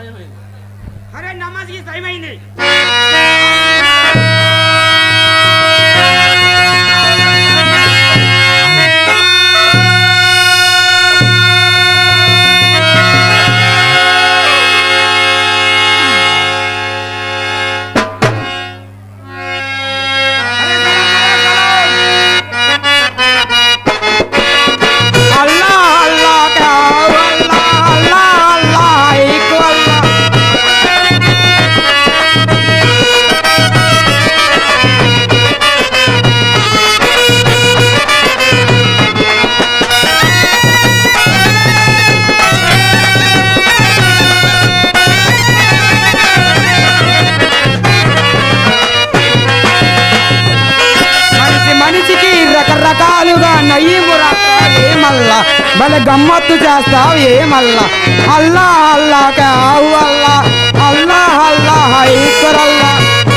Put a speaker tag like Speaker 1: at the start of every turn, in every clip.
Speaker 1: అరే నమాజ్కి టైం అయింది
Speaker 2: अल्लाह अल्लाह क्या अल्लाह अल्लाह अल्लाह एक अल्लाह మనిషి మనిషికి రకరకాలుగా నయ్యము రకాలు ఏమల్లా భలే గమ్మత్తు చేస్తావు ఏమల్లా అల్లా అల్లా కావు అల్లా అల్లా అల్లా ఈశ్వరల్లా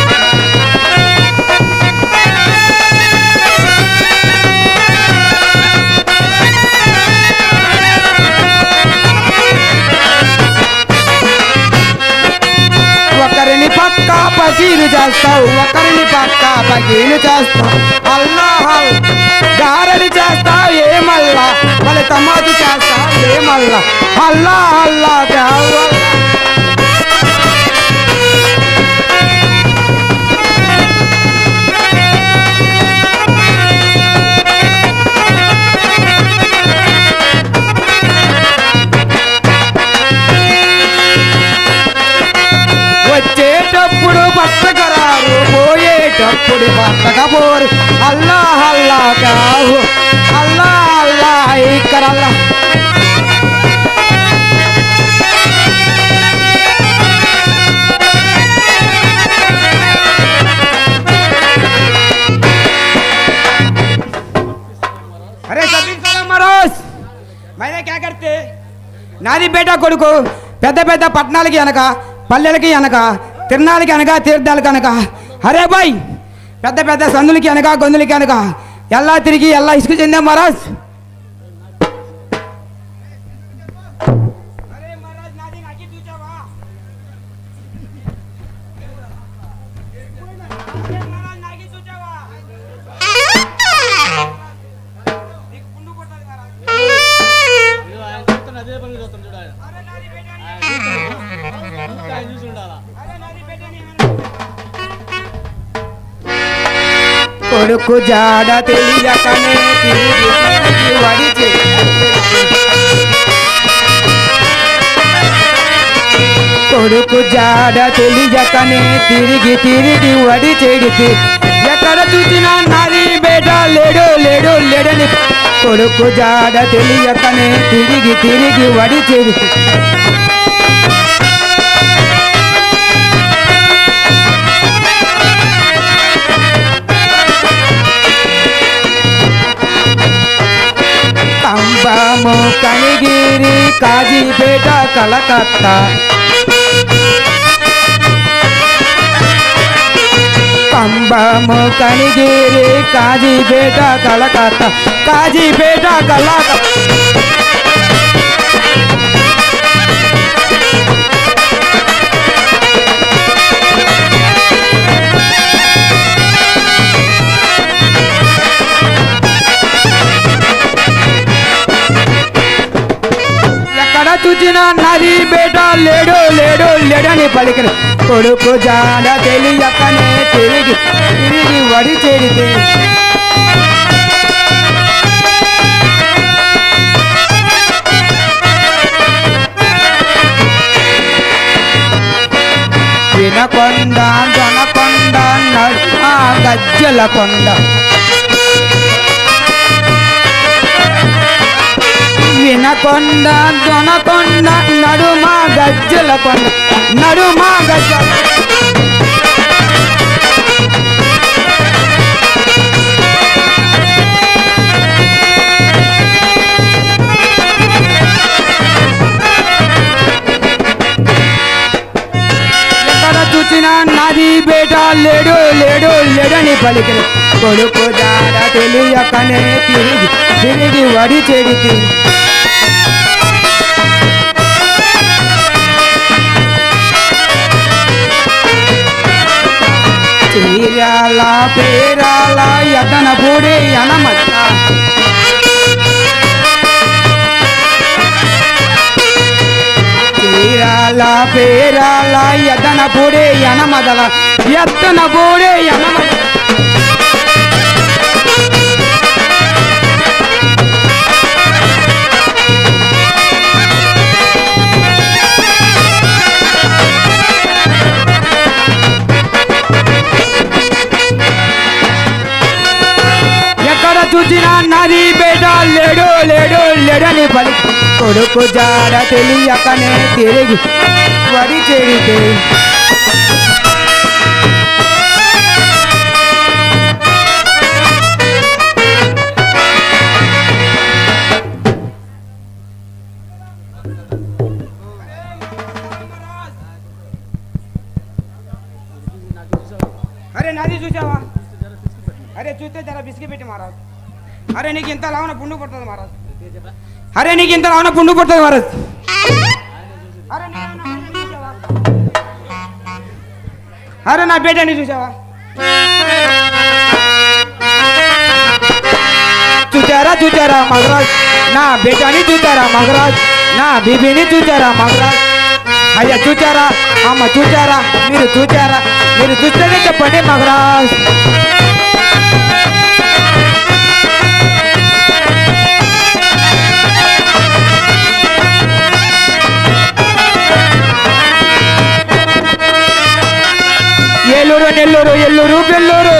Speaker 2: ఒకరిని పక్క పకీరు చేస్తావు ఒకరిని పక్క పకీరు చేస్తావు అల్లాహ్ గారడి చేస్తావు ఏమల్లా మళ్ళీ తమాదు చేస్తావు ఏమల్లా అల్లా అల్లా కావు వచ్చేటప్పుడు పట్టకరారు పోయేటప్పుడు పట్టకపోరు అల్లా అల్లా కావు అల్లా అల్లా ఇక్కడల్లా
Speaker 1: అరే సబీన్ సలాం మరోస్ మైనే క్యా కర్తే
Speaker 2: నాది బేట కొడుకు పెద్ద పెద్ద పట్టణాలకి అనక పల్లెలకి అనక తిరణాలకి అనక తీర్థాలకి అనక అరే బాయ్ పెద్ద పెద్ద సందులకి అనక గొంతులకి అనక ఎల్లా తిరిగి ఎల్లా ఇసుకు చెందే మహారాజ్
Speaker 1: అరే మహారాజ్ నాది నాకి చూచావా అరే మహారాజ్ నాకి చూచావా నీకు పుండు కొట్టదు మహారాజ్
Speaker 3: అదే పని చూస్తాం చూడాలి
Speaker 1: అరే నాది బేటాని
Speaker 3: ఆయన చూసి ఉండాలా
Speaker 1: అరే నాది బేటాని
Speaker 2: కొడుకు జాడ తెలియకనే తిరిగి తిరిగి వడిచి కొడుకు జాడ తెలియకనే తిరిగి తిరిగి వడి చెడితే ఎక్కడ చూసినా నాది బేట లేడు లేడు లేడని కొడుకు జాడ తెలియకనే తిరిగి తిరిగి వడి చెడితే కంబము కనిగిరి కాజీపేట కలకత్తా కంబము కనిగిరి కాజీపేట కలకత్తా కాజీపేట కలకత్తా ఎక్కడ చూచినా నది బేట లేడు లేడు లేడని పలికిన కొడుకు జాడ తెలియకనే తిరిగి తిరిగి వడి చేరితే వినకొండ దొనకొండ నడు ఆ గజ్జల కొండ వినకొండ దొనకొండ నడుమ గజ్జల కొండ నడుమ గజ్జల ఎక్కడ చూచినా నాది బేట లేడు లేడు లేడని పలికిన కొడుకు జాడ తెలియకనే తిరిగి తిరిగి వడి చెడితే చీరాల పేరాల ఎదన పూడి అనమత చీరాల పేరాల ఎదన పూడి అనమదల ఎత్తన పూడి అనమద ఎక్కడ చూసినా నది బేట లేడు లేడు లేడని పలి కొడుకు జాడ తెలియకనే తిరిగి వడి చెడితే
Speaker 1: అరే నది చూసావా అరే చూస్తే జర బిస్కి పెట్టి మహారాజ్ అరే నీకు ఇంత లావున పుండు పుడుతుంది మహారాజ్ అరే నీకు ఇంత లావున పుండు పుడుతుంది మహారాజ్ అరే నీ- నా బిడ్డని చూసావా? అరే నా బిడ్డని చూసావా
Speaker 2: చూచారా చూచారా మగరాజ్ నా బేటాని చూచారా మగరాజ్ నా బీబీని చూచారా మగరాజ్ అయ్యా చూచారా అమ్మ చూచారా మీరు చూచారా మీరు చూస్తేనే చెప్పండి మగరాజ్ ఏలూరు నెల్లూరు ఎల్లూరు బెల్లూరు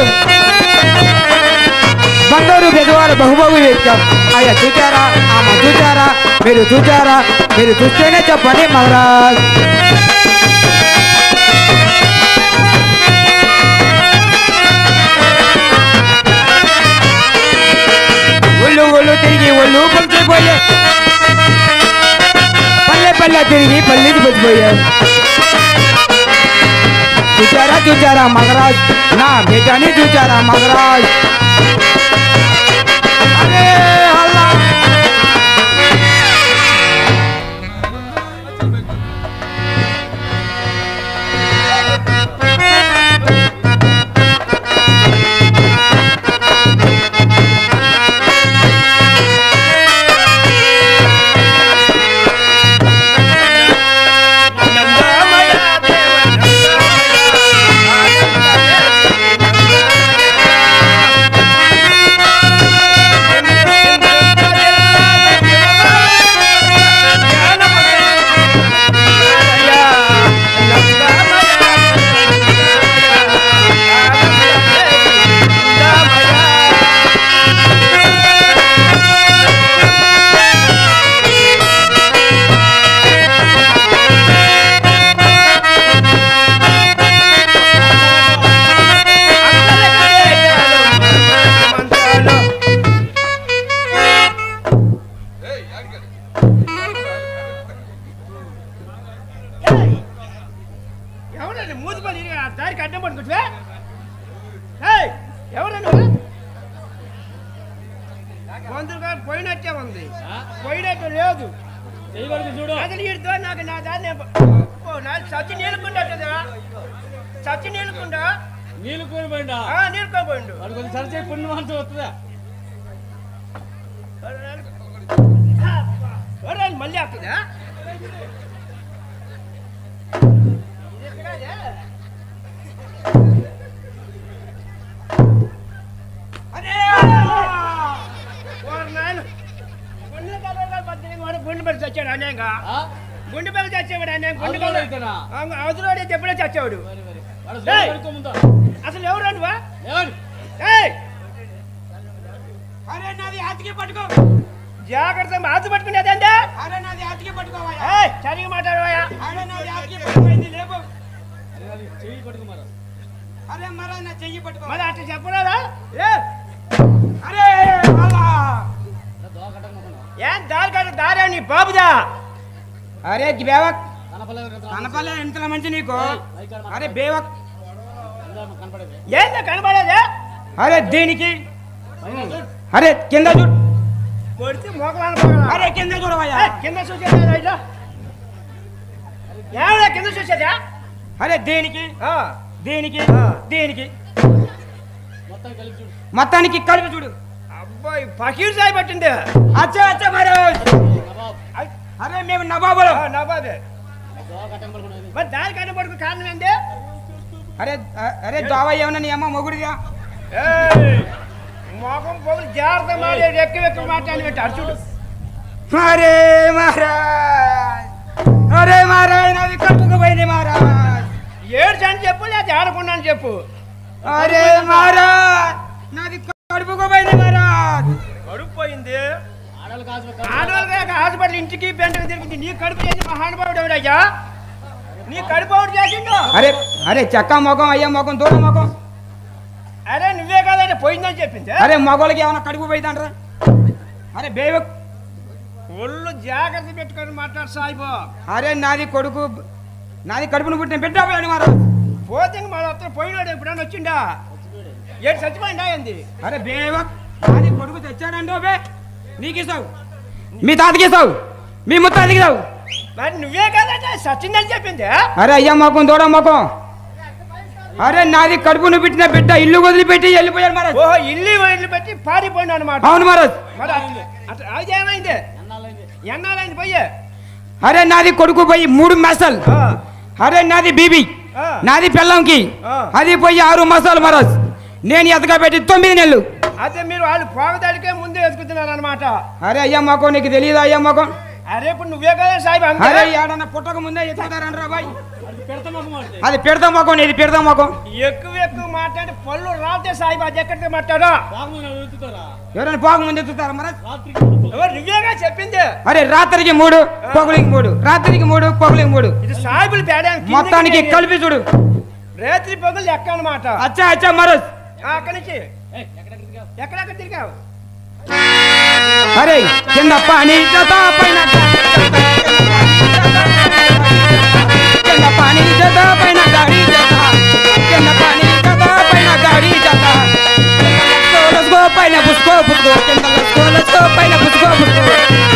Speaker 2: బంగారు బెదవారు బహుబహు వేస్తాం అయ్యా చూచారా ఆమె చూచారా మీరు చూచారా మీరు చూస్తేనే చెప్పండి మహారాజ్ ఒళ్ళు ఒళ్ళు తిరిగి ఒళ్ళు పొలిచిపోయే పల్లె పల్లె తిరిగి పల్లెకి పొచ్చిపోయారు చూచారా చూచారా మగరాజ్ నా బేటాని చూచారా మగరాజ్ అరే అల్లా
Speaker 1: ఎవరండి మూతిపల్లి దారికి అడ్డం పడుకుంటువే ఎవరండి వంతులుగా పోయినట్టే ఉంది పోయినట్టు లేదు
Speaker 3: చెయ్యి వరకు చూడు
Speaker 1: అసలు ఈడుతో నాకు నా దాన్ని ఓ నా చచ్చి నీళ్ళుకుంటా చచ్చి నీళ్ళుకుంటా
Speaker 3: నీళ్ళు కూలిపోయిందా
Speaker 1: నీళ్ళుకోపోయిండు
Speaker 3: వాడు కొంచెం సరి చేయి పుణ్యం అంటూ వస్తుందా
Speaker 1: ఎవరండి మళ్ళీ వస్తుందా అదే ఓరి నాయన. గుండె కలవగా పద్దెనిమిది వాడు గుండె పడి చచ్చాడు అనేగా
Speaker 3: ఆ?
Speaker 1: గుండె పడి చచ్చేవాడు అనే గుండె
Speaker 3: అవతలోడు అయితేనా?
Speaker 1: అవతలోడే ఎప్పుడే చచ్చేవాడు
Speaker 3: మరి మరి వాడు
Speaker 1: ఏయ్!
Speaker 3: పడుకో ముందు
Speaker 1: అసలు ఎవరు అంటువా
Speaker 3: ఎవరు
Speaker 1: అరే నాది ఆతికి పట్టుకో జాగ్రత్త ఆతు పట్టుకునేదంటే అరే నాది ఆతికి పట్టుకోవా సరిగా మాట్లాడవా అరే నాది ఆతికి పట్టుకోయింది లేపు
Speaker 3: అరే అది చెయ్యి పట్టుకో మరి
Speaker 1: అరే మరా నా చెయ్యి పట్టుకో మరి అట్లా చెప్పరాదా ఏ అరే అలా
Speaker 3: దోవ కట్టకుండా
Speaker 1: ఏం దారి కాదు దారి నీ బాబుదా అరే బేవక్
Speaker 3: కనపల్లె
Speaker 1: కనపల్లే ఇంతలో మంచి నీకు అరే బేవక్
Speaker 3: కనపడేది
Speaker 1: ఏందో కనపడేదే అరే దీనికి అరే కింద చూడు కొడితే మోకలాను అరే కింద చూడవయ్యా కింద చూసేదా ఇట్లా ఏమన్నా కింద చూసేదా అరే దేనికి దేనికి దేనికి
Speaker 3: మొత్తం కలిపి చూడు
Speaker 2: మొత్తానికి కలిపి చూడు
Speaker 1: అబ్బాయి ఫకీర్ సాయి పట్టింది
Speaker 2: అచ్చా అచ్చా మహారాజ్
Speaker 3: నవాబ్
Speaker 2: అరే మేము నవాబులు
Speaker 1: నబాబే
Speaker 3: దోవ కట్టం పడుకున్నది
Speaker 1: మరి దానికన్నా పడుకు కారణం ఏంటి
Speaker 2: అరే అరే జావా ఏమన్నా నీ అమ్మ మొగుడిగా
Speaker 1: ఏయ్, మొఖం పొగులు జాగ్రత్త మాట్లాడి ఎక్కువ ఎక్కువ మాట్లాడి పెట్టి అర్చుడు
Speaker 2: అరే మహారాజ్ అరే మహారాజ్ నాది కట్టుకు పోయింది మహారాజ్
Speaker 1: ఏడు అని చెప్పు లేదా ఆడకుండా అని చెప్పు
Speaker 2: అరే మహారాజ్ నాది కడుపుకు పోయింది మహారాజ్
Speaker 1: కడుపు పోయింది
Speaker 3: ఆడవాళ్ళు కాసు
Speaker 1: ఆడవాళ్ళకి హాస్పిటల్ ఇంటికి బెంటకు తిరిగింది నీ కడుపు చేసి మహానుభావుడు ఎవడయ్యా నీ కడుపు ఎవడు చేసిండు
Speaker 2: అరే అరే చెక్క మొఖం అయ్యా మొఖం దూరం మొఖం
Speaker 1: అరే నువ్వే కాదంటే పోయిందని చెప్పింది
Speaker 2: అరే మగోళ్ళకి ఏమన్నా కడుపు పోయిందంటారా అరే బేవ
Speaker 1: ఒళ్ళు జాగ్రత్త పెట్టుకొని మాట్లాడు సాయిబో
Speaker 2: అరే నాది కొడుకు నాది కడుపును పుట్టిన బిడ్డ పోయాడు మహారాజ్
Speaker 1: పోతే మన అతను పోయినాడు ఎప్పుడైనా వచ్చిండా ఏడు చచ్చిపోయిందా ఏంది
Speaker 2: అరే బేవ నాది కొడుకు తెచ్చాడండో బే నీకు ఇస్తావు మీ తాతకి ఇస్తావు మీ ముత్తాతకి ఇస్తావు
Speaker 1: మరి నువ్వే కాదంటే సచ్చిందని చెప్పింది
Speaker 2: అరే అయ్యా మొఖం దూడ మొఖం అరే నాది కడుపును పెట్టిన బిడ్డ ఇల్లు వదిలిపెట్టి వెళ్ళిపోయాడు మహారాజ్
Speaker 1: ఓహో ఇల్లు ఇల్లు పెట్టి పారిపోయినా అనమాట
Speaker 2: అవును మహారాజ్
Speaker 1: మరి అట్- అట్- అది ఏమైంది
Speaker 3: ఎన్నాళ్ళైంది
Speaker 1: ఎన్నాళ్ళైంది పోయి
Speaker 2: అరే నాది కొడుకు పోయి మూడు మసాలు
Speaker 1: ఆ,
Speaker 2: అరే నాది బీబీ
Speaker 1: ఆ.
Speaker 2: నాది పెళ్ళంకి
Speaker 1: ఆ.
Speaker 2: అది పోయి ఆరు మసాలు మహారాజ్ నేను ఎతగా పెట్టి తొమ్మిది నెలలు
Speaker 1: అయితే మీరు వాళ్ళు పోగదాడికే ముందే ఎదుగుతున్నారు అనమాట
Speaker 2: అరే అయ్యా మొఖం నీకు తెలియదు అయ్యా మొఖం
Speaker 1: అరే ఇప్పుడు నువ్వే కదా సాయిబు అంతే
Speaker 2: అరే ఏడన్నా పుట్టక ముందే ఎత్తుతారంటారా బాయ్
Speaker 3: అది పెడతా మాకు అంటే
Speaker 2: అది పెడతాం మొఖం ఇది పెడతాం మొఖం
Speaker 1: ఎక్కువ ఎక్కువ మాట్లాడి పళ్ళు రాతే సాయిబు అది ఎక్కడికి మాట్లాడా
Speaker 3: బాగుంది వెళ్తుతారా
Speaker 2: ఎవరైనా పోక ముందు ఎత్తుతారా మహారాజ్
Speaker 3: రాత్రికి మూడు
Speaker 1: ఎవరు నువ్వేగా చెప్పింది
Speaker 2: అరే రాత్రికి మూడు పొగులికి మూడు రాత్రికి మూడు పొగులికి మూడు
Speaker 1: ఇది సాయిబులు తేడానికి
Speaker 2: మొత్తానికి కలిపి చూడు
Speaker 1: రేత్రి పొగలు లెక్క అనమాట
Speaker 2: అచ్చా అచ్చా మహారాజ్
Speaker 1: అక్కడి నుంచి
Speaker 3: ఏయ్, ఎక్కడెక్కడ తిరిగావు?
Speaker 1: ఎక్కడెక్కడ తిరిగావు
Speaker 2: అరే కింద పానీ జత పైన కింద పానీ జత పైన గాడి జత కింద పానీ జత పైన గాడి జత లస్కో పైన పుష్కో పుష్కో కింద లస్కో లస్కో పైన పుష్కో పుష్కో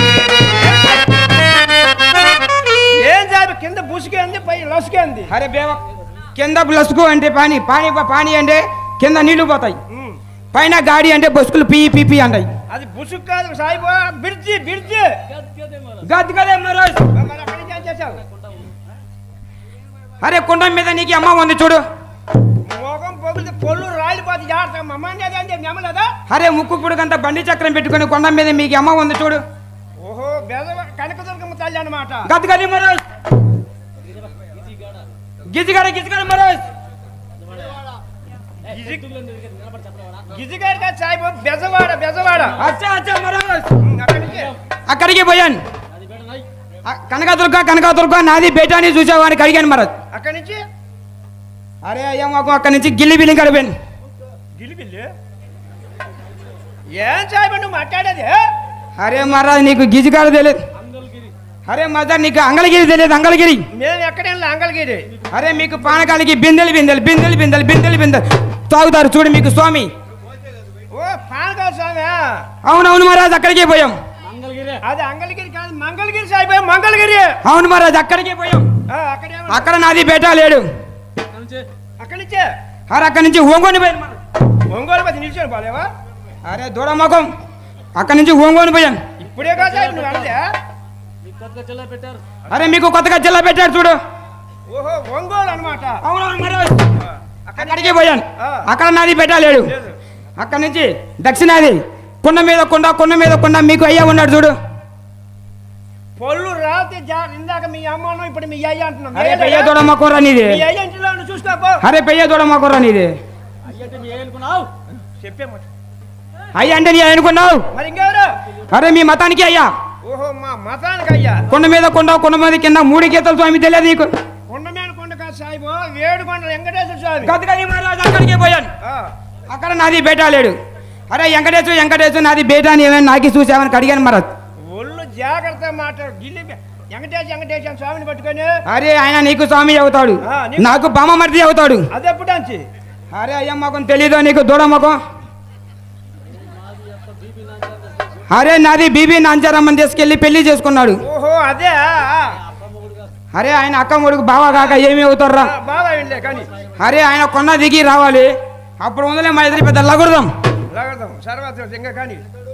Speaker 1: ఏం సాయిబు కింద బుసుకే ఉంది పై లసుకే ఉంది
Speaker 2: అరే బేవ కింద లస్కో అంటే పానీ పానీ పానీ అంటే కింద నీళ్లు పోతాయి
Speaker 1: ఉమ్.
Speaker 2: పైన గాడి అంటే బస్కులు పీ పీ పీ అంటాయి
Speaker 1: అది బుసుకు కాదు సాయిబు బిర్జి బిర్జి
Speaker 3: గది గదే మరి.
Speaker 2: గది కదే మరోజ్
Speaker 1: మరి అక్కడి నుంచి ఏం చేసావు
Speaker 2: అరే కుండ మీద నీకు అమ్మ ఉంది చూడు
Speaker 1: మోగం పొగిలితే పొల్లు రాలిపోతే జాగ్రత్త మమ్మల్ని అదే అంటే నమ్మలేదా
Speaker 2: అరే ముక్కు పుడుకంత బండి చక్రం పెట్టుకుని కొండ మీద మీకు అమ్మ ఉంది చూడు
Speaker 1: ఓహో బెదవ కనకదుర్గమ్మ తల్లి అనమాట
Speaker 2: గది గది మరోజ్ గిజిగడ గిజిగడ మరోజ్
Speaker 3: ఏయ్, పొద్దుగులు ఎందుకు ఇక్కడ నిలబడి చెప్పలేవాడా?
Speaker 1: గిజిగారి కాదు సాయిబు బెజవాడ బెజవాడ
Speaker 2: అచ్చా అచ్చా మరోజ్
Speaker 1: ఉమ్, అక్కడి నుంచి
Speaker 2: అక్కడికి పోయాను
Speaker 3: అది బేడ నాయ్.
Speaker 2: ఆ కనకదుర్గ కనకదుర్గ నాది బేటాని చూసావానికి అడిగాను మరోజ్
Speaker 1: అక్కడి నుంచి
Speaker 2: అరే అయ్యా మాకు అక్కడి నుంచి గిల్లి బిల్లి గడిపాను
Speaker 1: గిలిబిల్లి ఏం సాయిబు నువ్వు మాట్లాడేది
Speaker 2: అరే మహారాజ్ నీకు గిజిగాడ తెలియదు
Speaker 3: అంగల్గిరి
Speaker 2: అరే మదర్ నీకు అంగళగిరి తెలియదు అంగళగిరి
Speaker 1: మేము ఎక్కడైనా అంగళగిరి
Speaker 2: అరే మీకు పానకాలకి బిందెలు బిందెలు బిందెలు బిందెలు బిందెలు బిందెలు తాగుతారు చూడు మీకు స్వామి
Speaker 1: ఓ పానకాల స్వామి
Speaker 2: అవునవును మహారాజ్ అక్కడికే పోయాం
Speaker 3: మంగళగిరి
Speaker 1: అది అంగళగిరి కాదు మంగళగిరి సాయిబు మంగళగిరి
Speaker 2: అవును మహారాజ్ అక్కడికే పోయాం
Speaker 1: ఆ, అక్కడేమో
Speaker 2: అక్కడ నాది బేటా లేడు
Speaker 3: అక్కడి నుంచి
Speaker 1: అక్కడి నుంచే
Speaker 2: అరే అక్కడి నుంచి ఓంగోని పోయాను మహారాజ్.
Speaker 1: ఒంగోలు పది నిలిచాను బాలేవా
Speaker 2: అరే దూడమ్మకం అక్కడి నుంచి ఓంగోని పోయాను
Speaker 1: ఇప్పుడే కాదు సాయిబు నువ్వు అడితే
Speaker 3: మీకు కొత్తగా చిల్లర పెట్టారు
Speaker 2: అరే మీకు కొత్తగా జిల్లా పెట్టాడు చూడు
Speaker 1: ఓహో ఒంగోలు అనమాట
Speaker 2: అవునవును మహారాజ్ అక్కడికే పోయాను అక్కడ నాది బేటా లేడు అక్కడి నుంచి దక్షిణాది కొండ మీద కొండ కొండ మీద కొండ మీకు అయ్యా ఉన్నాడు చూడు
Speaker 1: పొల్లు రాతే జా ఇందాక మీ అమ్మను ఇప్పుడు మీ అయ్య అంటున్నాం
Speaker 2: అరే
Speaker 1: వేరే
Speaker 2: పెయ్య
Speaker 1: కదా?
Speaker 2: దూడమ్మకోరా నీది
Speaker 1: మీ అయ్య ఇంట్లో ఉండి చూసుకోపో
Speaker 2: అరే పెయ్య దూడమ్మకోరా నీది
Speaker 3: అయ్యంటే మీ ఏమనుకున్నావు
Speaker 1: చెప్పే మాట.
Speaker 2: అయ్యా అంటే నీ అనుకున్నావు
Speaker 1: మరి ఇంకెవరు
Speaker 2: అరే మీ మతానికి అయ్యా
Speaker 1: ఓహో మా మతానికి అయ్యా
Speaker 2: కొండ మీద కొండ కొండ మీద కింద మూడు గీతలు స్వామి తెలియదు నీకు
Speaker 1: కొండ మీద కొండ కాదు సాయిబు వేడు కొండ వెంకటేశ్వర స్వామి
Speaker 2: గతగని మహారాజు అక్కడికి పోయాను
Speaker 1: ఆ,
Speaker 2: అక్కడ నాది బేటా లేడు అరే వెంకటేశ్వర వెంకటేశ్వర నాది బేటా అని ఏమైనా నాకి చూసామని అడిగాను మహారాజ్
Speaker 1: ఒళ్ళు జాగ్రత్త మాట్లాడు గిల్లి వెంకటేశ్వర వెంకటేశ్వర స్వామిని పట్టుకొని
Speaker 2: అరే ఆయన నీకు స్వామి అవుతాడు
Speaker 1: ఆ, నీకు-
Speaker 2: నాకు బామ్మమర్ది అవుతాడు
Speaker 1: అది ఎప్పుడు అంచి
Speaker 2: అరే అయ్యమ్మకం తెలీదు నీకు దూడమ్మకం అరే నాది బీబీ నాంచారమ్మని తీసుకెళ్లి పెళ్లి చేసుకున్నాడు
Speaker 1: ఓహో అదే ఆ,
Speaker 2: అరే ఆయన అక్క మొడుకు బావ కాక ఏమి అవుతారా
Speaker 1: ఆ, బాగా వెళ్ళే కానీ
Speaker 2: అరే ఆయన కొన్న దిగి రావాలి అప్పుడు ఉందలే మా ఇద్దరి పెద్ద లగుడదాం
Speaker 1: లాగదాం సర్వాత ఇంకా కానీ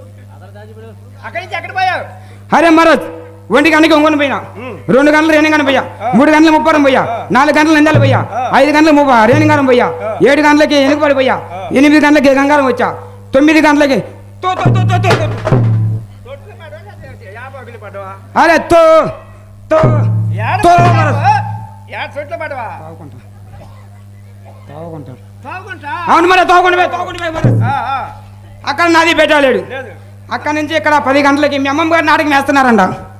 Speaker 1: అక్కడి నుంచి ఎక్కడ పోయావు
Speaker 2: అరే మహారాజ్ ఒంటి గంటకి ఒంగొని పోయినా రెండు గంటలు రేణిగానం పోయా మూడు గంటల ముప్పరం పోయా నాలుగు గంటలు నందాలు పోయా ఐదు గంటల ముప్ప రేణిగానం పోయా ఏడు గంటలకి ఎనుకపడి పోయా ఎనిమిది గంటలకి గంగారం వచ్చా తొమ్మిది గంటలకి తో తో తో తో తో తో.
Speaker 1: తొట్టులో పడవా? యాభై పడవా
Speaker 2: అరే తో తో
Speaker 1: ఏడ
Speaker 2: తో
Speaker 1: పడ్డావు?
Speaker 2: మహారాజ్
Speaker 1: ఏడ చోట్ల పడవా
Speaker 2: తాగుకుంటా తాగుకుంటా
Speaker 1: తాగుకుంటా
Speaker 2: అవును మరి తోకుండా పోయి తోకుండా పోయి మహారాజ్
Speaker 1: ఆ, ఆ.
Speaker 2: అక్కడ నాది పెట్టాలేడు
Speaker 1: లేదు
Speaker 2: అక్కడ నుంచి ఇక్కడ పది గంటలకి మీ అమ్మమ్మ గారు నాటకం వేస్తున్నారంట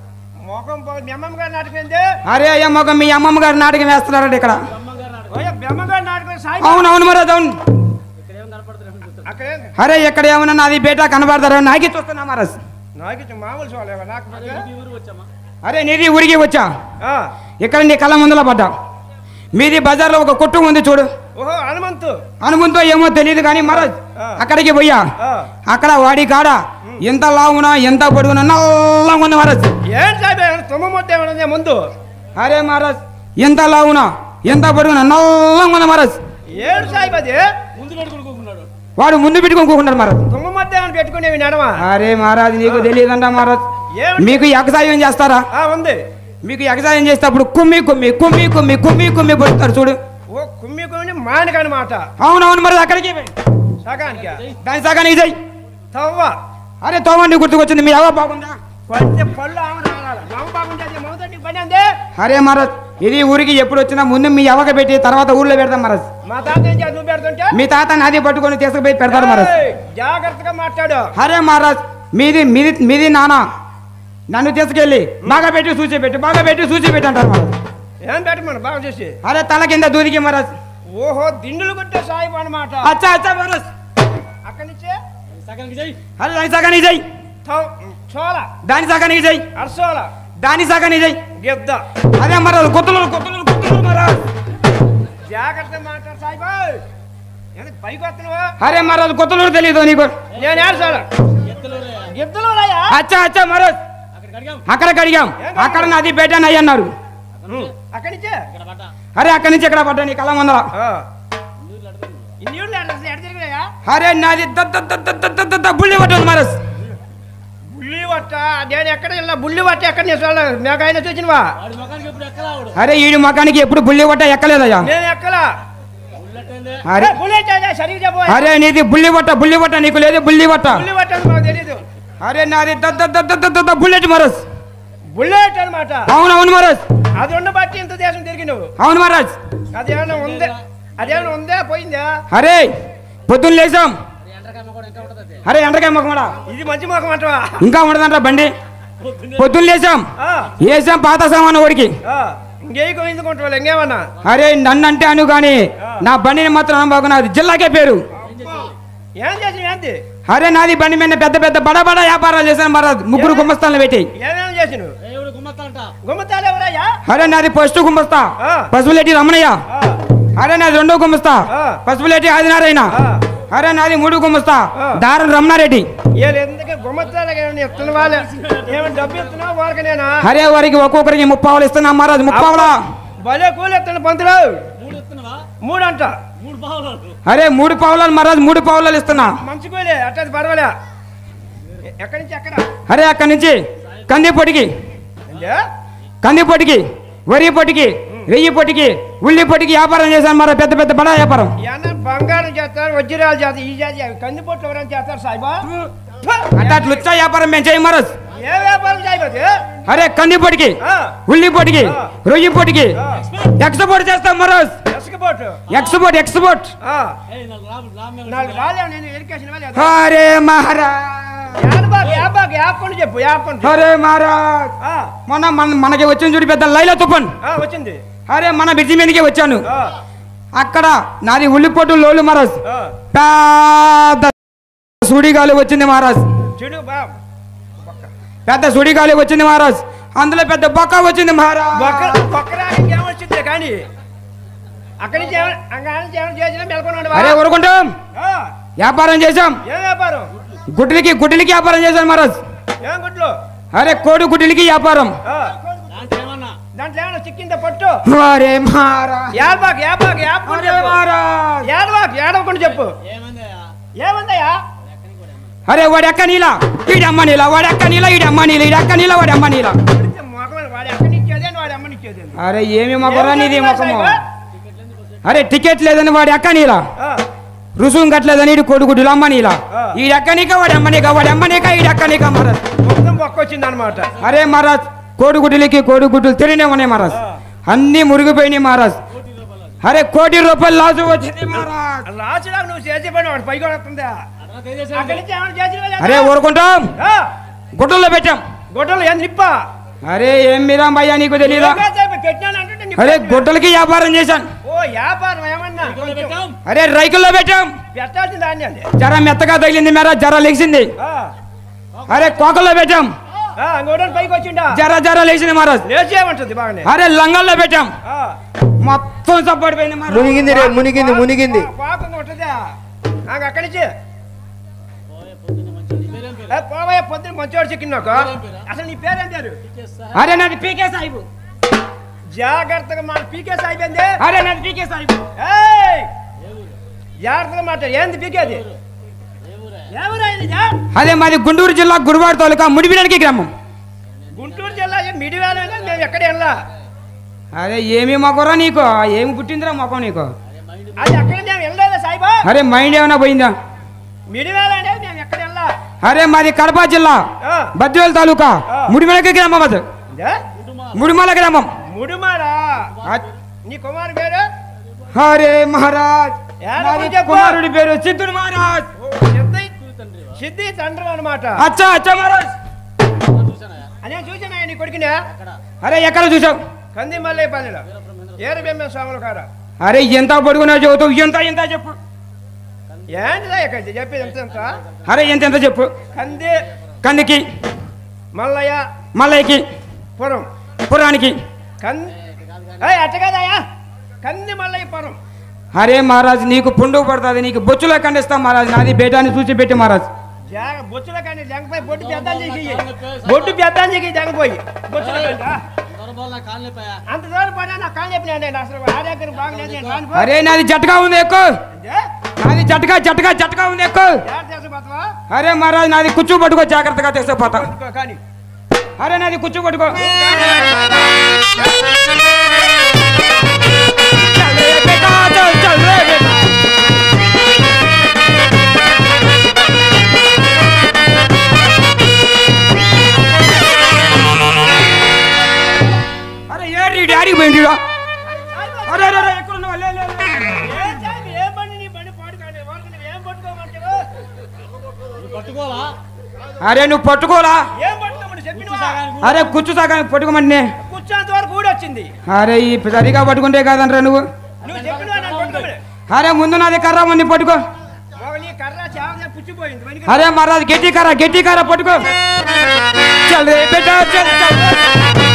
Speaker 1: మొఖం పో మీ అమ్మమ్మ గారి నాటకం ఏంది
Speaker 2: అరే అయ్యా మొగ మీ అమ్మమ్మ గారు నాటకం వేస్తున్నారంట ఇక్కడ
Speaker 1: ఓయ్ మీ అమ్మ గారి నాటకం సాయి
Speaker 2: అవును అవును మరి అవును
Speaker 3: ఇక్కడ ఏం కనపడుతుంది
Speaker 1: అక్కడ ఏంది?
Speaker 2: అరే ఎక్కడ ఏమన్నా నాది బేటా కనబడతారో నాకే చూస్తున్నా మహారాజ్
Speaker 1: నాకు ఇది మామూలు చూడలేవా నాకు
Speaker 3: ఈ ఊరు వచ్చామా
Speaker 2: అరే నీది ఊరికి వచ్చా
Speaker 1: ఆ.
Speaker 2: ఇక్కడ నీ కళ్ళ ముందులో పడ్డా మీది బజార్లో ఒక కొట్టు ఉంది చూడు
Speaker 1: ఓహో హనుమంతు
Speaker 2: అనుకుంతో ఏమో తెలియదు కానీ మహారాజ్
Speaker 1: ఆ.
Speaker 2: అక్కడికి పోయా
Speaker 1: ఆ.
Speaker 2: అక్కడ వాడి కాడ ఎంత లావునా ఎంత పొడుగునా నల్లంగా ఉంది మహారాజ్
Speaker 1: ఏం సాయి తుమ్మ మొట్ట ఏమన్నా ముందు
Speaker 2: అరే మహారాజ్ ఎంత లావునా ఎంత పొడుగునా నల్లంగా ఉంది మహారాజ్
Speaker 1: ఏడు సాయిబది
Speaker 3: ముందు పెట్టుకుని కూకున్నాడు
Speaker 2: వాడు ముందు పెట్టుకొని కూకుంటారు మహారాజ్
Speaker 1: తుమ్మ మొట్ట ఏమైనా పెట్టుకునేవి నడమా
Speaker 2: అరే మహారాజ్ నీకు తెలియదంట మహారాజ్
Speaker 1: ఏమిటి?
Speaker 2: మీకు ఎగసాయం చేస్తారా
Speaker 1: ఆ, ఉంది
Speaker 2: మీకు ఎగసాయం చేసేటప్పుడు కుమ్మి కుమ్మి కుమ్మి కుమ్మి కుమ్మి కుమ్మి పొడుస్తారు చూడు
Speaker 1: ఓ కుమ్మి కుమ్మి మానకనమాట
Speaker 2: అవునవును మరి అక్కడికి పోయి.
Speaker 1: సగానికి
Speaker 2: దాని సగానికి చెయ్యి
Speaker 1: తవ్వ
Speaker 2: అరే తోమండి గుర్తుకొచ్చింది మీ అవ్వ బాగుందా
Speaker 1: కొంచె పళ్ళు ఆమె రావాలి మామ బాగుంటుంది మమత నీకు పని అందే
Speaker 2: అరే మహారాజ్ ఇది ఊరికి ఎప్పుడు వచ్చినా ముందు మీ అవ్వకి పెట్టి తర్వాత ఊర్లో పెడతాం మహారాజ్
Speaker 1: మా తాత ఏం చేసి నువ్వు పెడుతుంటే
Speaker 2: మీ తాత నది పట్టుకొని తీసుకుపోయి పెడతారు మహారాజ్
Speaker 1: ఏయ్, జాగ్రత్తగా మాట్లాడు
Speaker 2: అరే మహారాజ్ మీది మీది మీది నాన్న నన్ను తీసుకెళ్ళి బాగా పెట్టి సూచి పెట్టి బాగా పెట్టి సూచి పెట్టి అంటారు మహారాజ్
Speaker 1: ఏం పెట్టమను బాగా చేసి
Speaker 2: అరే తల కింద దూరికి మహారాజ్
Speaker 1: ఓహో దిండులు కొట్టే సాయిబు అనమాట
Speaker 2: అచ్చా అచ్చా మహారాజ్
Speaker 1: అక్కడి నుంచి
Speaker 3: సగానికి చెయ్యి
Speaker 2: అరే దాని సగానికి చెయ్యి
Speaker 1: తవ్- చోల
Speaker 2: దాని సగానికి చెయ్యి
Speaker 1: అర్సోల
Speaker 2: దాని సగానికి చెయ్యి
Speaker 1: గిద్ద
Speaker 2: అదే మహారాజ్ కొత్తలు కొత్తలు కొత్తలు మహారాజ్
Speaker 1: జాగ్రత్తగా మాట్లాడు సాయిబు ఎందుకు పైకి వస్తున్నావా
Speaker 2: అరే మహారాజ్ కొత్తలు తెలియదు నీకు
Speaker 1: నేను ఏడ్చాడు
Speaker 3: ఎత్తులూరే
Speaker 1: గిద్దలు రాయా
Speaker 2: అచ్చా అచ్చా మహారాజ్
Speaker 3: అక్కడికి అడిగాం
Speaker 2: అక్కడికి అడిగాం అక్కడ నాది పెట్టాను అయ్యి అన్నారు
Speaker 1: అక్కడి నుంచి
Speaker 3: ఇక్కడ పడ్డ
Speaker 2: అరే అక్కడి నుంచి ఎక్కడ పడ్డా నీ కళ్ళ ముందర
Speaker 1: ఆ. ఇన్ని ఊళ్ళు ఎడ ఎడ తిరిగినాయా
Speaker 2: అరే నాది దద్ద దద్ద దద్ద దద్ద బుల్లి పట్టుంది మహారాజ్
Speaker 1: బుల్లి వట్ట నేను ఎక్కడ వెళ్ళా బుల్లి వట్ట ఎక్కడ నేను చూడాలి నాకు ఆయన చూసినవా
Speaker 3: వాడి ముఖానికి ఎప్పుడు ఎక్కలా ఆవిడు
Speaker 2: అరే ఈడి మకానికి ఎప్పుడు బుల్లి పట్ట ఎక్కలేదయ్యా
Speaker 1: నేను ఎక్కలా
Speaker 3: ఉల్లట్టేందే
Speaker 2: అరే
Speaker 1: బుల్లి సరిగ్గా చెప్పు
Speaker 2: అరే నీది బుల్లి పట్ట బుల్లి పట్ట నీకు లేదు బుల్లి పట్ట
Speaker 1: బుల్లి వట్ట అని మాకు తెలీదు
Speaker 2: అరే నాది దద్ద దద్ద దద్ద దద్ద బుల్లెట్ మహారాజ్
Speaker 1: బుల్లెట్ అనమాట
Speaker 2: అవును అవును మహారాజ్
Speaker 1: అది ఉన్న బట్టి ఇంత దేశం తిరిగి నువ్వు
Speaker 2: అవును మహారాజ్
Speaker 1: అదేమన్నా ఉందే అదేమన్నా ఉందే పోయిందా
Speaker 2: అరే పొద్దున్న లేచాం
Speaker 3: అది ఎండ్రకాయ కూడా ఇంకా ఉంటుంది అది
Speaker 2: అరే ఎండకాయ మొక్కమడా
Speaker 1: ఇది మంచి ముఖం అంటవా
Speaker 2: ఇంకా ఉండదంట బండి
Speaker 3: పొద్దున్నే
Speaker 2: పొద్దున్న లేచాం
Speaker 1: ఆ,
Speaker 2: వేసాం పాత సామాను ఓడికి
Speaker 1: ఆ, ఇంకేం ఎందుకుంటావు ఇంకేమన్నా
Speaker 2: అరే నన్ను అంటే అను కానీ నా బండిని మాత్రం అనుభవం నాది జిల్లాకే పేరు
Speaker 1: ఏం చేసి ఏంది
Speaker 2: అరే నాది బండి మీద పెద్ద పెద్ద బడా బడా వ్యాపారాలు చేశాను మహారాజ్ ముగ్గురు గుమ్మస్తాలను పెట్టి
Speaker 1: ఏమేమి చేసి నువ్వు
Speaker 3: దేవుడు గుమ్మత్తాలంట
Speaker 1: గుమ్మతాలు ఎవరయ్యా
Speaker 2: అరే నాది ఫస్ట్ గుమ్మస్తా
Speaker 1: ఆ.
Speaker 2: పసుపులేటి రమణయ్య
Speaker 1: ఆ,
Speaker 2: అరే నాది రెండో గుమ్మస్తా
Speaker 1: ఆ.
Speaker 2: పసుపులేటి ఆదినారాయణ
Speaker 1: ఆ.
Speaker 2: అరే నాది మూడు గుమ్మస్తా
Speaker 1: ఆ.
Speaker 2: దారం రమణారెడ్డి
Speaker 1: వీళ్ళు ఎందుకు గుమ్మతాలు ఇస్తున్న వాళ్ళు ఏమైనా డబ్బు ఇస్తున్నావు వాళ్ళకి నేనా
Speaker 2: అరే వారికి ఒక్కొక్కరికి ముప్పావులు ఇస్తున్నా మహారాజ్ ముప్పావులా
Speaker 1: భలే కూలి ఎత్తున్న పంతులు
Speaker 3: మూడు ఎత్తున్నావా
Speaker 1: మూడు అంట
Speaker 3: మూడు బావులు
Speaker 2: అరే మూడు పావులాలు మహారాజ్ మూడు పావులాలు ఇస్తున్నా
Speaker 1: మంచి కూలి అట్టది పర్వాలే ఎ- ఎక్కడి నుంచి ఎక్కడ
Speaker 2: అరే అక్కడి నుంచి కందిపొడికి
Speaker 1: ఏందే?
Speaker 2: కందిపొడికి వరి పొట్టికి వెయ్యి పొట్టికి ఉల్లి పొట్టికి వ్యాపారం చేశాను మరి పెద్ద పెద్ద బడా వ్యాపారం
Speaker 1: ఏమన్నా బంగారం చేస్తారు వజ్రాలు చేస్తారు ఈ జాతి అవి కందిపోట్లు ఎవరైనా చేస్తారు సాయిబా
Speaker 2: అంటే అట్లా వచ్చా వ్యాపారం మేము చేయం మహారాజ్
Speaker 1: ఏ వ్యాపారం సాయిపోతే
Speaker 2: అరే కందిపొడికి ఉల్లి పొట్టికి రొయ్యి పొట్టికి ఎక్స్పోర్ట్ చేస్తాం మహారాజ్
Speaker 1: ఎసుకపోటు
Speaker 2: ఎక్స్పోర్ట్ ఎక్స్పోర్ట్
Speaker 3: ఏయ్ నాలుగు రాబు లామే
Speaker 1: నాలుగు రాలేవు నేను ఎరికేసిన వాళ్ళు
Speaker 2: అరే మహారాజ్
Speaker 1: యానబాగ్ యాబాగ్ యాపండి చెప్పు యాపండి
Speaker 2: అరే మహారాజ్ మొన్న మన మనకి వచ్చిన చూడు పెద్ద లైలా తుఫాన్
Speaker 1: వచ్చింది
Speaker 2: అరే మన బ్రిడ్జి మీదకి వచ్చాను
Speaker 1: ఆ,
Speaker 2: అక్కడ నాది ఉల్లిపొట్టు లోలు మహారాజ్
Speaker 1: ఆ.
Speaker 2: పెద్ద సుడిగాలి వచ్చింది మహారాజ్
Speaker 1: చెడు బా
Speaker 2: పెద్ద సుడిగాలి వచ్చింది మహారాజ్ అందులో పెద్ద బొక్క వచ్చింది మహారాజ్
Speaker 1: బొక్క బొక్కరానికి ఏమొచ్చింది కానీ అక్కడి నుంచి ఏమ- అక్కడి నుంచి ఏమైనా చేసినా మెలకొని
Speaker 2: అరే ఊరుకుంటాం వ్యాపారం చేశాం
Speaker 1: ఏం వ్యాపారం
Speaker 2: గుడ్లకి గుడ్లకి వ్యాపారం చేశాం మహారాజ్
Speaker 1: ఏం గుడ్లు
Speaker 2: అరే కోడి గుడ్లకి వ్యాపారం
Speaker 1: ఆ,
Speaker 3: దాంట్లో ఏమన్నా
Speaker 4: దాంట్లో ఏమైనా చిక్కిందా పట్టు
Speaker 2: అరే మహారాజ్
Speaker 4: ఏడబాక్ ఏడబాక్ ఏడకుండా
Speaker 2: అరే
Speaker 4: చెప్పు
Speaker 2: మహారాజ్
Speaker 4: ఏడబాక్ ఏడవకుండా చెప్పు
Speaker 3: ఏమైందయ్యా
Speaker 4: ఏముందయ్యా
Speaker 2: అరే వాడి అక్క నీలా ఈడమ్మ నీలా వాడి అక్క నీలా ఈడమ్మ నీలా ఈడక్క నీలా వాడి అమ్మ నీలా
Speaker 4: కొడితే మొఖం వాడు ఎక్కడిచ్చేది వాడు అమ్మనిచ్చేది
Speaker 2: అరే ఏమి మొక్కరా నీది మొక్కము
Speaker 4: సాయిబా?
Speaker 2: అరే టికెట్ లేదని వాడి అక్క నీలా
Speaker 4: ఆ,
Speaker 2: రుసుం కట్టలేదని ఈడు కొడుకుడు అమ్మ నీలా
Speaker 4: ఆ.
Speaker 2: ఈడక్కనిక వాడి అమ్మనిక వాడి అమ్మనిక ఈడక్కనిక మహారాజ్
Speaker 4: మొత్తం బొక్కొచ్చింది అనమాట
Speaker 2: అరే మహారాజ్ కోడిగుడ్డులకి కోడిగుడ్డులు తిరిగినే ఉన్నాయి మహారాజ్ అన్ని మురిగిపోయినాయి మహారాజ్ అరే కోటి రూపాయలు లాసు వచ్చింది మహారాజ్
Speaker 4: రాచులాగా నువ్వు చేసే పని వాడు పైకి వస్తుందా
Speaker 3: అట్లా దయచేసి
Speaker 4: అక్కడి నుంచి ఏమైనా చేసి
Speaker 2: అరే ఊరుకుంటాం గుడ్డల్లో పెట్టాం
Speaker 4: గొడ్డలు ఏం నిప్ప
Speaker 2: అరే ఏం మీరా భయ్యా నీకు తెలీదా
Speaker 4: పెట్టినాను అంటే నిప్ప
Speaker 2: అరే
Speaker 4: పెట్టినా.
Speaker 2: గుడ్డలకి వ్యాపారం చేశాను
Speaker 4: ఓ వ్యాపారం ఏమన్నా
Speaker 3: ఇక్కడ
Speaker 4: కొంచెం
Speaker 3: పెట్టాం
Speaker 2: అరే రైకుల్లో పెట్టాం
Speaker 4: పెట్టాల్సింది దాన్ని అది
Speaker 2: జర మెత్తగా తగిలింది మేరా జర లెగిసింది
Speaker 4: ఆ,
Speaker 2: అరే కోకల్లో పెట్టాం
Speaker 4: ఆ, ఇంకోటి పైకి వచ్చిండా
Speaker 2: జర జర లేచింది మహారాజ్
Speaker 4: లేచేయమంటుంది బాగానే
Speaker 2: అరే లంగల్లో పెట్టాం
Speaker 4: ఆ,
Speaker 2: మొత్తం సప్పడిపోయింది మహారాజ్
Speaker 5: మునిగింది రే మునిగింది మునిగింది
Speaker 4: ఆ, పాకంగా ఉంటుందా నాకు అక్కడి నుంచి
Speaker 3: పోయే పొద్దున్న మంచిది నీ పేరేం పేరు
Speaker 4: ఏ, పోవయ్య పొద్దున మంచివాడు చిక్కిన నాకు
Speaker 3: పేరేం పేరా?
Speaker 4: అసలు నీ పేరేం పేరు
Speaker 3: ఇచ్చేస్తా.
Speaker 2: అరే నాది పీకే సాహిబు
Speaker 4: జాగ్రత్తగా మాట పీకేస్ అయిపోయింది
Speaker 2: అరే నాది పీకే సాహిబు
Speaker 4: ఏయ్
Speaker 3: ఏ ఊరు
Speaker 4: జాగ్రత్తగా మాట ఏంది పీకేది
Speaker 3: ఏ ఊరే
Speaker 4: ఎవరైంది
Speaker 2: అదే మాది గుంటూరు జిల్లా గురువాడ తాలూకా ముడిపిడానికి గ్రామం
Speaker 4: గుంటూరు జిల్లా ఏ మిడివేల మేము ఎక్కడ వెళ్ళా
Speaker 2: అరే ఏమి మొక్కరా నీకు ఏమి పుట్టిందిరా మొక్కం నీకు
Speaker 4: అది అక్కడ మేము వెళ్ళలేదా సాయిబా
Speaker 2: అరే మైండ్ ఏమైనా పోయిందా
Speaker 4: మిడివేల అనేది మేము ఎక్కడ వెళ్ళా
Speaker 2: అరే మాది కడప జిల్లా
Speaker 4: ఆ,
Speaker 2: బద్వేల్ తాలూకా
Speaker 4: ఆ.
Speaker 2: ముడిమలకి గ్రామం అది
Speaker 4: ఇదే?
Speaker 2: ముడిమల గ్రామం
Speaker 4: ముడుమారా
Speaker 2: అ-
Speaker 4: నీ కుమారు పేరు
Speaker 2: అరే మహారాజ్
Speaker 4: ఏడ
Speaker 2: మాది
Speaker 4: చెప్పు.
Speaker 2: కుమారుడి పేరు సిద్ధుడు మహారాజ్
Speaker 4: ఓ, సిద్ధి సిద్ధి తండ్రి అనమాట
Speaker 2: అచ్చా అచ్చా మహారాజ్
Speaker 3: చూసానయ్యా
Speaker 4: అనే చూసినా నీ కొడుకునే
Speaker 3: అక్కడ
Speaker 2: అరే ఎక్కడ చూసావు
Speaker 4: కంది మల్లయ్య పల్లెలో ఏరు బెమ్మ స్వాములు కాడ
Speaker 2: అరే ఎంత పడుకున్నా చదువుతావు ఎంత ఎంత చెప్పు
Speaker 4: ఏంటిదా ఇక్కడ చెప్పేది ఎంత ఎంత
Speaker 2: అరే ఎంత ఎంత చెప్పు
Speaker 4: కంది
Speaker 2: కందికి
Speaker 4: మల్లయ్య
Speaker 2: మల్లయ్యకి
Speaker 4: పురం
Speaker 2: పురానికి
Speaker 4: కంది ఏయ్, అట్ట కదయ్యా కంది మల్లయ్య పురం
Speaker 2: అరే మహారాజ్ నీకు పుండు పడుతుంది నీకు బొచ్చులో ఖండిస్తాం మహారాజ్ నాది బేటాన్ని చూసి పెట్టి మహారాజ్
Speaker 4: జాగ బొచ్చుల కానీ జంగపోయి బొట్టు పెద్దాన్ని చేసి బొట్టు పెద్దాన్ని చేసి జంగపోయి బొచ్చుల కంట
Speaker 3: దొరబాల్ నా కాళ్ళు లేపాయా
Speaker 4: అంత దూరం పడా నాకు కాళ్ళు చెప్పినా నేను అసలు ఆరోగ్యం బాగలేదు నేను రాను పో.
Speaker 2: అరే నాది జట్కా ఉంది ఎక్కువ
Speaker 4: ఏంది?
Speaker 2: నాది జట్కా జట్కా జట్కా ఉంది ఎక్కువ
Speaker 4: జాగ్రత్త చేసి పోతావా?
Speaker 2: అరే మహారాజ్ నాది కుచ్చు పట్టుకో జాగ్రత్తగా తెచ్చిపోతా
Speaker 4: పట్టుకో కానీ
Speaker 2: అరే నాది కుచ్చు పట్టుకో చల్ రే బేటా, చల్, చల్ రే బేటా. అరే ఏడి డాడీకి పోయిండిరా అరే అరే అరే ఎక్కడ ఉన్నావు లే, లే, లే.
Speaker 4: ఏం చేయాలి? ఏం బండి నీ బండి పాడు కానీ ఎవరికి నువ్వు ఏం పట్టుకోమంటారు
Speaker 3: నువ్వు పట్టుకోవాలా
Speaker 2: అరే నువ్వు పట్టుకోరా
Speaker 4: ఏం పట్టుకోమని చెప్పిన
Speaker 3: సగానికి
Speaker 2: అరే కూర్చు సగానికి పట్టుకోమంటే
Speaker 4: కూర్చోంత వరకు కూడా వచ్చింది
Speaker 2: అరే ఈ సరిగా పట్టుకుంటే కాదంటారా నువ్వు
Speaker 4: నువ్వు చెప్పిన నన్ను పట్టుకోమని
Speaker 2: అరే ముందు నాది కర్ర ఉంది పట్టుకో
Speaker 4: మగ నీ కర్ర చాలా పుచ్చిపోయింది వెనుక
Speaker 2: అరే మహారాజ్ గట్టి కర్ర గట్టి కర్ర పట్టుకో చల్ రే బేటా చల్ చల్